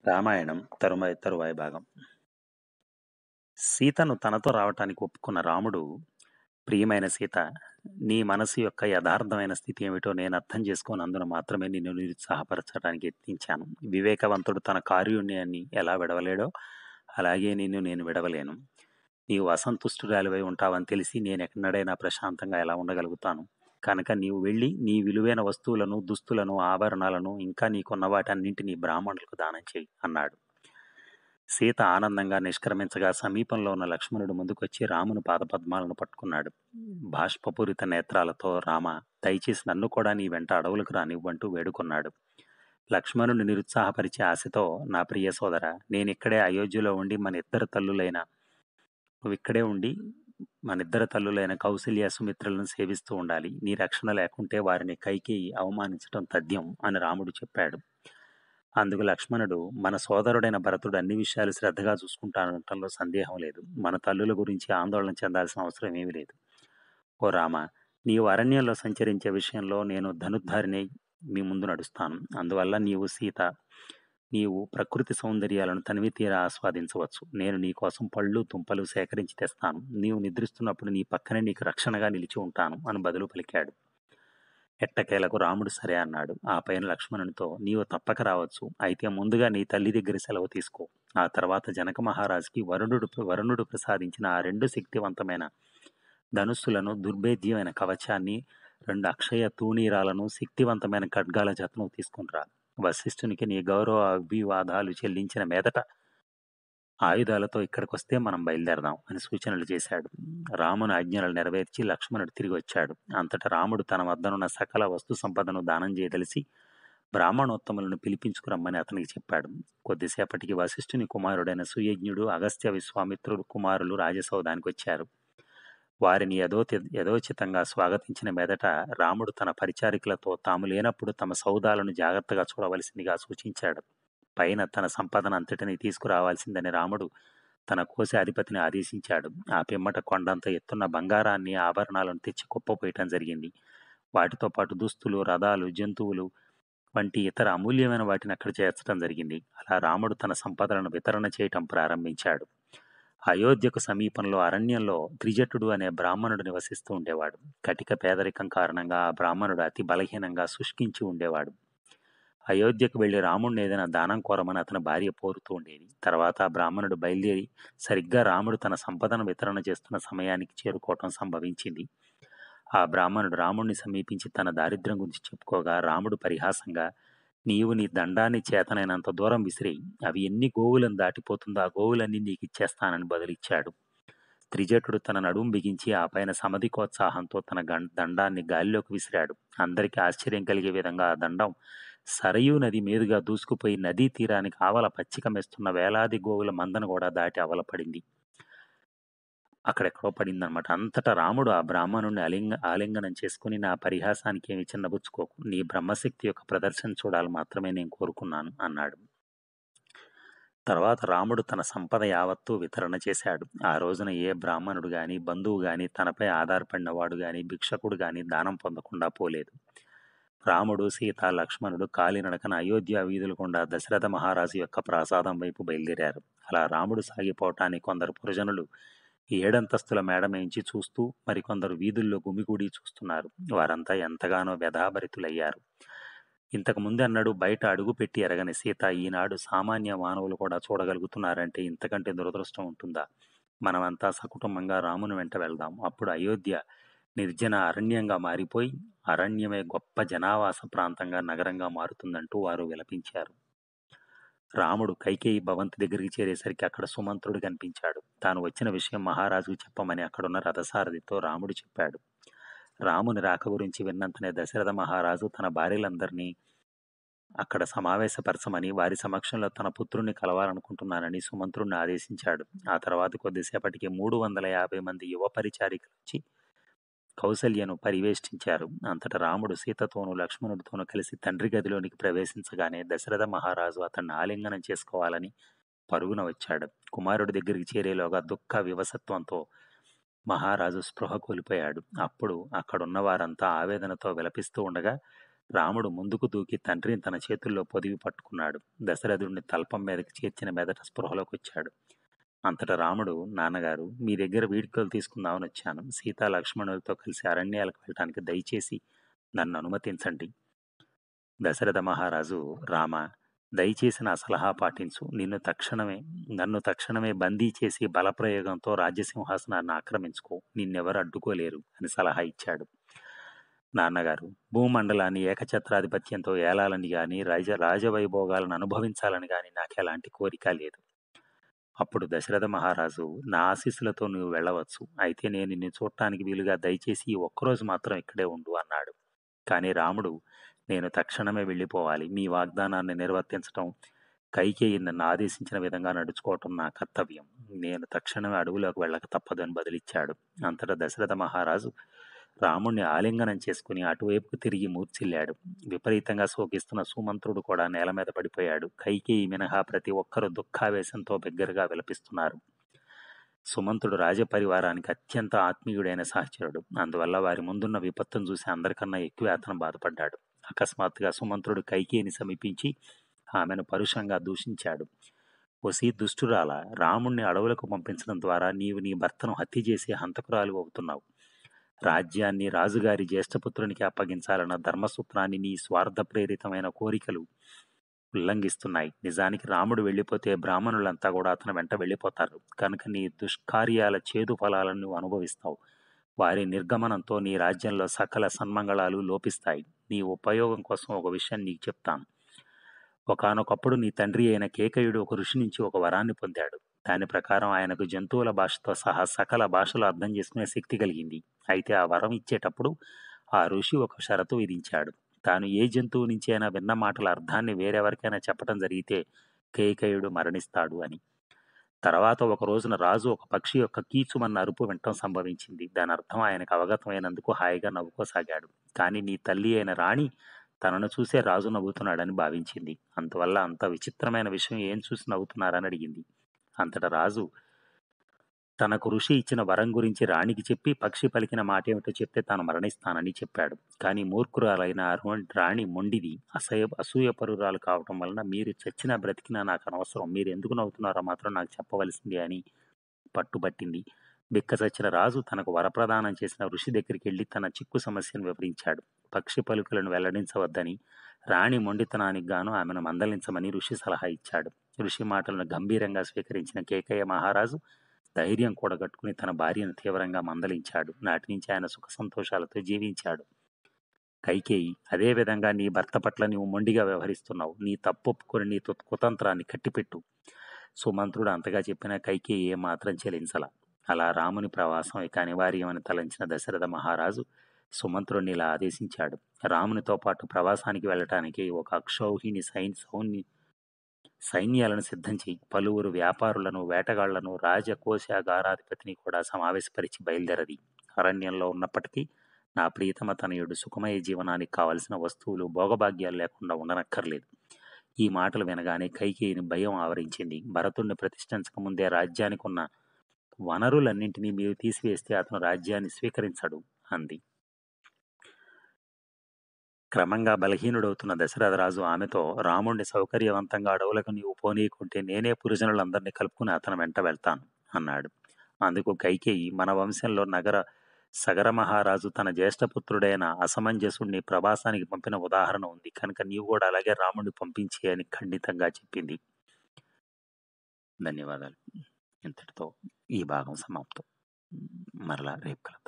రామాయణం తరువాయి తరువాయి భాగం సీతను తనతో రావటానికి ఒప్పుకున్న రాముడు ప్రియమైన సీత నీ మనసు యొక్క యథార్థమైన స్థితి ఏమిటో నేను అర్థం చేసుకోనందున మాత్రమే నిన్ను నిరుత్సాహపరచడానికి యత్నించాను వివేకవంతుడు తన కార్యుణ్యాన్ని ఎలా విడవలేడో అలాగే నిన్ను నేను విడవలేను నీవు అసంతుష్టురాలివై ఉంటావని తెలిసి నేను ఎక్కడైనా ప్రశాంతంగా ఎలా ఉండగలుగుతాను కనుక నీవు వెళ్ళి నీ విలువైన వస్తువులను దుస్తులను ఆభరణాలను ఇంకా నీకున్న వాటన్నింటినీ బ్రాహ్మణులకు దానం చేయి అన్నాడు సీత ఆనందంగా నిష్క్రమించగా సమీపంలో ఉన్న లక్ష్మణుడు ముందుకొచ్చి రాముని పాదపద్మాలను పట్టుకున్నాడు బాష్పపూరిత నేత్రాలతో రామ దయచేసి నన్ను కూడా నీ వెంట అడవులకు రానివ్వంటూ వేడుకున్నాడు లక్ష్మణుని నిరుత్సాహపరిచే ఆశతో నా ప్రియ సోదర నేనిక్కడే అయోధ్యలో ఉండి మన ఇద్దరు తల్లులైన నువ్వు ఇక్కడే ఉండి మన ఇద్దరు తల్లులైన కౌశల్య సుమిత్రలను సేవిస్తూ ఉండాలి నీ రక్షణ లేకుంటే వారిని కైకేయి అవమానించడం తథ్యం అని రాముడు చెప్పాడు అందుకు లక్ష్మణుడు మన సోదరుడైన భరతుడు అన్ని విషయాలు శ్రద్ధగా చూసుకుంటానటంలో సందేహం లేదు మన తల్లుల గురించి ఆందోళన చెందాల్సిన అవసరం ఏమీ లేదు ఓ రామ నీవు అరణ్యంలో సంచరించే విషయంలో నేను ధనుద్ధారిని మీ ముందు నడుస్తాను అందువల్ల నీవు సీత నీవు ప్రకృతి సౌందర్యాలను తనివి తీరా ఆస్వాదించవచ్చు నేను నీ కోసం పళ్ళు తుంపలు సేకరించి తెస్తాను నీవు నిద్రిస్తున్నప్పుడు నీ పక్కనే నీకు రక్షణగా నిలిచి ఉంటాను అని బదులు పలికాడు ఎట్టకేలకు రాముడు సరే అన్నాడు ఆ పైన లక్ష్మణునితో నీవు తప్పక రావచ్చు అయితే ముందుగా నీ తల్లి దగ్గర సెలవు తీసుకో ఆ తర్వాత జనక మహారాజుకి వరుణుడు వరుణుడు ప్రసాదించిన ఆ రెండు శక్తివంతమైన ధనుస్సులను దుర్భేద్యమైన కవచాన్ని రెండు అక్షయ తూణీరాలను శక్తివంతమైన ఖడ్గాల జతను తీసుకునిరా వశిష్ఠునికి నీ గౌరవ అభివాదాలు చెల్లించిన మీదట ఆయుధాలతో ఇక్కడికి వస్తే మనం బయలుదేరదాం అని సూచనలు చేశాడు రాముని ఆజ్ఞలు నెరవేర్చి లక్ష్మణుడు తిరిగి వచ్చాడు అంతటా రాముడు తన వద్దనున్న సకల వస్తు సంపదను దానం చేయదలిసి బ్రాహ్మణోత్తములను పిలిపించుకురమ్మని అతనికి చెప్పాడు కొద్దిసేపటికి వశిష్ఠుని కుమారుడైన సుయజ్ఞుడు అగస్త్య విశ్వామిత్రుడు కుమారులు రాజసౌధానికి వచ్చారు వారిని యథోతి యథోచితంగా స్వాగతించిన మీదట రాముడు తన పరిచారికులతో తాము లేనప్పుడు తమ సౌదాలను జాగ్రత్తగా చూడవలసిందిగా సూచించాడు పైన తన సంపదన అంతటిని తీసుకురావాల్సిందని రాముడు తన కోశ అధిపతిని ఆదేశించాడు ఆ పిమ్మట కొండంత ఎత్తున్న బంగారాన్ని ఆభరణాలను తెచ్చి కుప్పపోయటం జరిగింది వాటితో పాటు దుస్తులు రథాలు జంతువులు వంటి ఇతర అమూల్యమైన వాటిని అక్కడ చేర్చడం జరిగింది అలా రాముడు తన సంపదలను వితరణ చేయటం ప్రారంభించాడు అయోధ్యకు సమీపంలో అరణ్యంలో త్రిజటుడు అనే బ్రాహ్మణుడు నివసిస్తూ ఉండేవాడు కటిక పేదరికం కారణంగా ఆ బ్రాహ్మణుడు అతి బలహీనంగా శుష్కించి ఉండేవాడు అయోధ్యకు వెళ్లి రాముడిని ఏదైనా దానం కోరమని అతని భార్య పోరుతూ ఉండేది తర్వాత ఆ బ్రాహ్మణుడు బయలుదేరి సరిగ్గా రాముడు తన సంపదను వితరణ చేస్తున్న సమయానికి చేరుకోవటం సంభవించింది ఆ బ్రాహ్మణుడు రాముడిని సమీపించి తన దారిద్ర్యం గురించి చెప్పుకోగా రాముడు పరిహాసంగా నీవు నీ దండాన్ని చేతనైనంత దూరం విసిరేయి అవి ఎన్ని గోవులను దాటిపోతుందో ఆ గోవులన్నీ నీకు ఇచ్చేస్తానని బదులిచ్చాడు త్రిజటుడు తన నడుం బిగించి ఆ పైన సమధికోత్సాహంతో తన గం దండాన్ని గాలిలోకి విసిరాడు అందరికీ ఆశ్చర్యం కలిగే విధంగా ఆ దండం సరయూ నది మీదుగా దూసుకుపోయి నదీ తీరానికి ఆవల పచ్చిక మెస్తున్న వేలాది గోవుల మందను కూడా దాటి అవలపడింది అక్కడెక్కడో పడిందనమాట అంతటా రాముడు ఆ బ్రాహ్మణుడిని అలింగ ఆలింగనం చేసుకుని నా పరిహాసానికి ఏమి చిన్నబుచ్చుకోకు నీ బ్రహ్మశక్తి యొక్క ప్రదర్శన చూడాలి మాత్రమే నేను కోరుకున్నాను అన్నాడు తర్వాత రాముడు తన సంపద యావత్తూ వితరణ చేశాడు ఆ రోజున ఏ బ్రాహ్మణుడు గాని బంధువు గాని తనపై ఆధారపడిన వాడు గాని భిక్షకుడు గాని దానం పొందకుండా పోలేదు రాముడు సీత లక్ష్మణుడు కాలినడకన అయోధ్య వీధుల గుండా దశరథ మహారాజు యొక్క ప్రాసాదం వైపు బయలుదేరారు అలా రాముడు సాగిపోవటానికి కొందరు పురజనులు ఏడంతస్తుల మేడమేంచి చూస్తూ మరికొందరు వీధుల్లో గుమిగూడి చూస్తున్నారు వారంతా ఎంతగానో వ్యధాభరితులయ్యారు ఇంతకు ముందు అన్నాడు బయట అడుగు పెట్టి ఎరగని సీత ఈనాడు సామాన్య మానవులు కూడా చూడగలుగుతున్నారంటే ఇంతకంటే దురదృష్టం ఉంటుందా మనమంతా సకుటుంబంగా రాముని వెంట వెళ్దాం అప్పుడు అయోధ్య నిర్జన అరణ్యంగా మారిపోయి అరణ్యమే గొప్ప జనావాస ప్రాంతంగా నగరంగా మారుతుందంటూ వారు విలపించారు రాముడు కైకేయి భవంతి దగ్గరికి చేరేసరికి అక్కడ సుమంత్రుడు కనిపించాడు తాను వచ్చిన విషయం మహారాజుకు చెప్పమని అక్కడున్న రథసారథితో రాముడు చెప్పాడు రాముని రాక గురించి విన్నంతనే దశరథ మహారాజు తన భార్యలందరినీ అక్కడ సమావేశపరచమని వారి సమక్షంలో తన పుత్రుణ్ణి కలవాలనుకుంటున్నానని సుమంత్రుణ్ణి ఆదేశించాడు ఆ తర్వాత కొద్దిసేపటికి మూడు వందల యాభై మంది యువ పరిచారికలు వచ్చి కౌసల్యను పరివేష్టించారు అంతటా రాముడు సీతతోనూ లక్ష్మణుడితోనూ కలిసి తండ్రి గదిలోనికి ప్రవేశించగానే దశరథ మహారాజు అతన్ని ఆలింగనం చేసుకోవాలని పరుగున వచ్చాడు కుమారుడి దగ్గరికి చేరేలోగా దుఃఖ వివసత్వంతో మహారాజు స్పృహ కోల్పోయాడు అప్పుడు అక్కడున్న వారంతా ఆవేదనతో విలపిస్తూ ఉండగా రాముడు ముందుకు దూకి తండ్రిని తన చేతుల్లో పొదివి పట్టుకున్నాడు దశరథుడిని తల్పం మీదకి చేర్చిన మీదట స్పృహలోకి వచ్చాడు అంతటా రాముడు నాన్నగారు మీ దగ్గర వీడ్కోలు తీసుకుందామని వచ్చాను సీతా లక్ష్మణులతో కలిసి అరణ్యాలకు వెళ్ళటానికి దయచేసి నన్ను అనుమతించండి దశరథ మహారాజు రామ దయచేసి నా సలహా పాటించు నిన్ను తక్షణమే నన్ను తక్షణమే బందీ చేసి బలప్రయోగంతో రాజ్యసింహాసనాన్ని ఆక్రమించుకో నిన్నెవరు అడ్డుకోలేరు అని సలహా ఇచ్చాడు నాన్నగారు భూమండలాన్ని ఏకఛత్రాధిపత్యంతో ఏలాలని గాని రాజ రాజవైభోగాలను అనుభవించాలని గాని నాకు ఎలాంటి కోరిక లేదు అప్పుడు దశరథ మహారాజు నా ఆశీస్సులతో నువ్వు వెళ్ళవచ్చు అయితే నేను నిన్ను చూడటానికి వీలుగా దయచేసి ఈ ఒక్కరోజు మాత్రం ఇక్కడే ఉండు అన్నాడు కానీ రాముడు నేను తక్షణమే వెళ్ళిపోవాలి మీ వాగ్దానాన్ని నిర్వర్తించడం కైకేయి నన్ను ఆదేశించిన విధంగా నడుచుకోవటం నా కర్తవ్యం నేను తక్షణమే అడవులోకి వెళ్ళక తప్పదని బదిలిచ్చాడు అంతటా దశరథ మహారాజు రాముణ్ణి ఆలింగనం చేసుకుని అటువైపుకు తిరిగి మూర్చిల్లాడు విపరీతంగా శోకిస్తున్న సుమంత్రుడు కూడా నేల మీద పడిపోయాడు కైకేయి మినహా ప్రతి ఒక్కరూ దుఃఖావేశంతో బిగ్గరగా విలపిస్తున్నారు సుమంతుడు రాజపరివారానికి అత్యంత ఆత్మీయుడైన సహచరుడు అందువల్ల వారి ముందున్న విపత్తును చూసి అందరికన్నా ఎక్కువ అతను బాధపడ్డాడు అకస్మాత్తుగా సుమంత్రుడు కైకేయిని సమీపించి ఆమెను పరుషంగా దూషించాడు ఒసి దుష్టురాల రాముణ్ణి అడవులకు పంపించడం ద్వారా నీవు నీ భర్తను హత్య చేసి హంతకురాలు అవుతున్నావు రాజ్యాన్ని రాజుగారి జ్యేష్ఠపుత్రునికి అప్పగించాలన్న ధర్మసూత్రాన్ని నీ స్వార్థ ప్రేరితమైన కోరికలు ఉల్లంఘిస్తున్నాయి నిజానికి రాముడు వెళ్ళిపోతే బ్రాహ్మణులంతా కూడా అతని వెంట వెళ్ళిపోతారు కనుక నీ దుష్కార్యాల చేదు ఫలాలను నువ్వు అనుభవిస్తావు వారి నిర్గమనంతో నీ రాజ్యంలో సకల సన్మంగళాలు లోపిస్తాయి నీ ఉపయోగం కోసం ఒక విషయం నీకు చెప్తాను ఒకానొకప్పుడు నీ తండ్రి అయిన కేకయుడు ఒక ఋషి నుంచి ఒక వరాన్ని పొందాడు దాని ప్రకారం ఆయనకు జంతువుల భాషతో సహా సకల భాషలు అర్థం చేసుకునే శక్తి కలిగింది అయితే ఆ వరం ఇచ్చేటప్పుడు ఆ ఋషి ఒక షరతు విధించాడు తాను ఏ జంతువు నుంచి అయినా విన్న మాటల అర్థాన్ని వేరెవరికైనా చెప్పడం జరిగితే కేకయుడు మరణిస్తాడు అని తర్వాత ఒక రోజున రాజు ఒక పక్షి యొక్క కీచుమన్న అరుపు వినటం సంభవించింది దాని అర్థం ఆయనకు అవగతమైనందుకు హాయిగా నవ్వుకోసాగాడు కానీ నీ తల్లి అయిన రాణి తనను చూసే రాజు నవ్వుతున్నాడని భావించింది అందువల్ల అంత విచిత్రమైన విషయం ఏం చూసి నవ్వుతున్నారని అడిగింది అంతటా రాజు తనకు ఋషి ఇచ్చిన వరం గురించి రాణికి చెప్పి పక్షి పలికిన మాట ఏమిటో చెప్తే తాను మరణిస్తానని చెప్పాడు కానీ మూర్ఖురాలైన అటువంటి రాణి మొండిది అసహ్య అసూయపరురాలు కావటం వలన మీరు చచ్చినా బ్రతికినా నాకు అనవసరం మీరు ఎందుకు నవ్వుతున్నారో మాత్రం నాకు చెప్పవలసింది అని పట్టుబట్టింది బిక్క చచ్చిన రాజు తనకు వరప్రదానం చేసిన ఋషి దగ్గరికి వెళ్లి తన చిక్కు సమస్యను వివరించాడు పక్షి పలుకులను వెల్లడించవద్దని రాణి మొండితనానికి గాను ఆమెను మందలించమని ఋషి సలహా ఇచ్చాడు ఋషి మాటలను గంభీరంగా స్వీకరించిన కేకయ్య మహారాజు ధైర్యం కూడగట్టుకుని తన భార్యను తీవ్రంగా మందలించాడు నాటి నుంచి ఆయన సుఖ సంతోషాలతో జీవించాడు కైకేయి అదే విధంగా నీ భర్త పట్ల నీవు మొండిగా వ్యవహరిస్తున్నావు నీ తప్పొప్పుకొని నీ తుత్ కుతంత్రాన్ని కట్టిపెట్టు సుమంత్రుడు అంతగా చెప్పిన కైకేయి ఏమాత్రం చెలించల అలా రాముని ప్రవాసం ఇక అనివార్యమని తలంచిన దశరథ మహారాజు సుమంత్రుడిని ఇలా ఆదేశించాడు రామునితో పాటు ప్రవాసానికి వెళ్ళటానికి ఒక అక్షౌహిణి సైన్ సౌని సైన్యాలను సిద్ధం చేయి పలువురు వ్యాపారులను వేటగాళ్లను రాజకోశాగారాధిపతిని కూడా సమావేశపరిచి బయలుదేరది అరణ్యంలో ఉన్నప్పటికీ నా ప్రియతమ తనయుడు సుఖమయ జీవనానికి కావలసిన వస్తువులు భోగభాగ్యాలు లేకుండా ఉండనక్కర్లేదు ఈ మాటలు వినగానే కైకేయిని భయం ఆవరించింది భరతుణ్ణి ప్రతిష్ఠించక ముందే రాజ్యానికి ఉన్న వనరులన్నింటినీ మీరు తీసివేస్తే అతను రాజ్యాన్ని స్వీకరించడు అంది క్రమంగా బలహీనుడవుతున్న దశరథరాజు ఆమెతో రాముణ్ణి సౌకర్యవంతంగా అడవులకు నీవు పోనీయకుంటే నేనే పురుజనులందరినీ కలుపుకుని అతను వెంట వెళ్తాను అన్నాడు అందుకు కైకేయి మన వంశంలో నగర సగర మహారాజు తన జ్యేష్ఠపుత్రుడైన అసమంజసుడిని ప్రవాసానికి పంపిన ఉదాహరణ ఉంది కనుక నీవు కూడా అలాగే రాముడిని పంపించి అని ఖండితంగా చెప్పింది ధన్యవాదాలు ఇంతటితో ఈ భాగం సమాప్తం మరలా రేపు కలుద్దాం